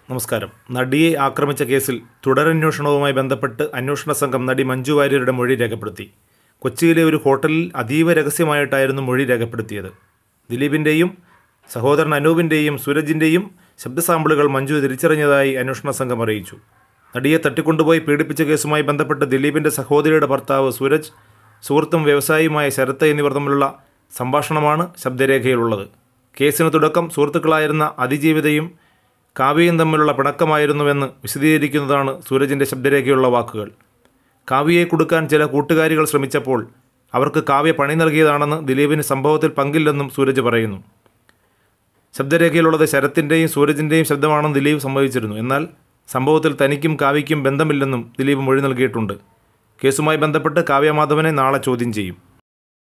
നമസ്കാരം നടിയെ ആക്രമിച്ച കേസിൽ തുടരന്വേഷണവുമായി ബന്ധപ്പെട്ട് അന്വേഷണ സംഘം നടി മഞ്ജു വാര്യരുടെ മൊഴി രേഖപ്പെടുത്തി കൊച്ചിയിലെ ഒരു ഹോട്ടലിൽ അതീവ രഹസ്യമായിട്ടായിരുന്നു മൊഴി രേഖപ്പെടുത്തിയത് ദിലീപിൻ്റെയും സഹോദരൻ അനൂപിൻ്റെയും സൂരജിൻ്റെയും ശബ്ദ സാമ്പിളുകൾ മഞ്ജു തിരിച്ചറിഞ്ഞതായി അന്വേഷണ സംഘം അറിയിച്ചു നടിയെ തട്ടിക്കൊണ്ടുപോയി പീഡിപ്പിച്ച കേസുമായി ബന്ധപ്പെട്ട് ദിലീപിൻ്റെ സഹോദരിയുടെ ഭർത്താവ് സൂരജ് സുഹൃത്തും വ്യവസായിയുമായ ശരത്ത് എന്നിവർ തമ്മിലുള്ള സംഭാഷണമാണ് ശബ്ദരേഖയിലുള്ളത് കേസിന് തുടക്കം സുഹൃത്തുക്കളായിരുന്ന അതിജീവിതയും കാവ്യയും തമ്മിലുള്ള പിണക്കമായിരുന്നുവെന്ന് വിശദീകരിക്കുന്നതാണ് സൂരജിൻ്റെ ശബ്ദരേഖയുള്ള വാക്കുകൾ കാവ്യയെ കൊടുക്കാൻ ചില കൂട്ടുകാരികൾ ശ്രമിച്ചപ്പോൾ അവർക്ക് കാവ്യ പണി നൽകിയതാണെന്ന് ദിലീപിന് സംഭവത്തിൽ പങ്കില്ലെന്നും സൂരജ് പറയുന്നു ശബ്ദരേഖയിലുള്ളത് ശരത്തിൻ്റെയും സൂരജിൻ്റെയും ശബ്ദമാണെന്ന് ദിലീപ് സമ്മതിച്ചിരുന്നു എന്നാൽ സംഭവത്തിൽ തനിക്കും കാവ്യയ്ക്കും ബന്ധമില്ലെന്നും ദിലീപ് മൊഴി നൽകിയിട്ടുണ്ട് കേസുമായി ബന്ധപ്പെട്ട് കാവ്യ മാധവനെ നാളെ ചോദ്യം ചെയ്യും